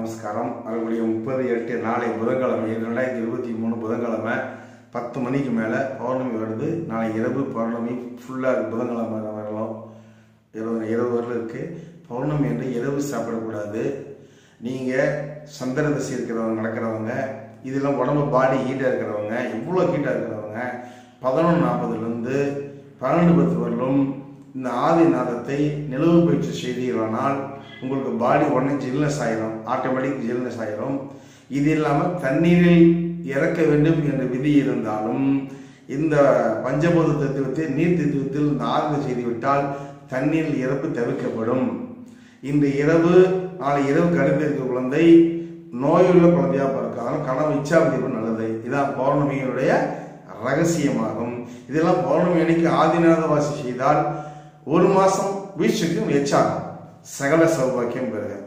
நமஸ்காரம் வரக்கூடிய முப்பது எட்டு நாளை புதன்கிழமை ரெண்டாயிரத்தி இருபத்தி மூணு புதன்கிழமை பத்து மணிக்கு மேலே பௌர்ணமி வருது நாளை இரவு பௌர்ணமி ஃபுல்லாக புதன்கிழமை வரலாம் இரவு இரவு வரல இருக்கு பௌர்ணமி என்று இரவு சாப்பிடக்கூடாது நீங்கள் சந்திர தசை இருக்கிறவங்க நடக்கிறவங்க இதெல்லாம் உடம்பு பாடி ஹீட்டாக இருக்கிறவங்க எவ்வளோ ஹீட்டாக இருக்கிறவங்க பதினொன்று நாற்பதுலேருந்து பன்னெண்டு பத்து வரலும் இந்த ஆதி நாதத்தை நிலவு பயிற்சி செய்தீர்களானால் உங்களுக்கு பாடி உடனே ஜில்னஸ் ஆயிரும் ஆட்டோமேட்டிக் ஜில்னஸ் ஆயிரும் இது இல்லாமல் தண்ணீரில் இறக்க வேண்டும் என்ற விதி இருந்தாலும் இந்த பஞ்சபூத தத்துவத்தை நீர் தத்துவத்தில் இந்த ஆழ்ந்த செய்துவிட்டால் தண்ணீரில் இறப்பு தவிர்க்கப்படும் இன்று இரவு நாளை இரவு கருத்து இருக்க குழந்தை நோயுள்ள குழந்தையா பிறக்காலும் கனவு இச்சாபதி நல்லது இதான் பௌர்ணமியினுடைய ரகசியமாகும் இதெல்லாம் பௌர்ணமி அன்னைக்கு ஆதிநாத வாசி செய்தால் ஒரு மாசம் வீழ்ச்சிக்கு எச்சாகும் சகல சௌபாக்கியம் பெறுக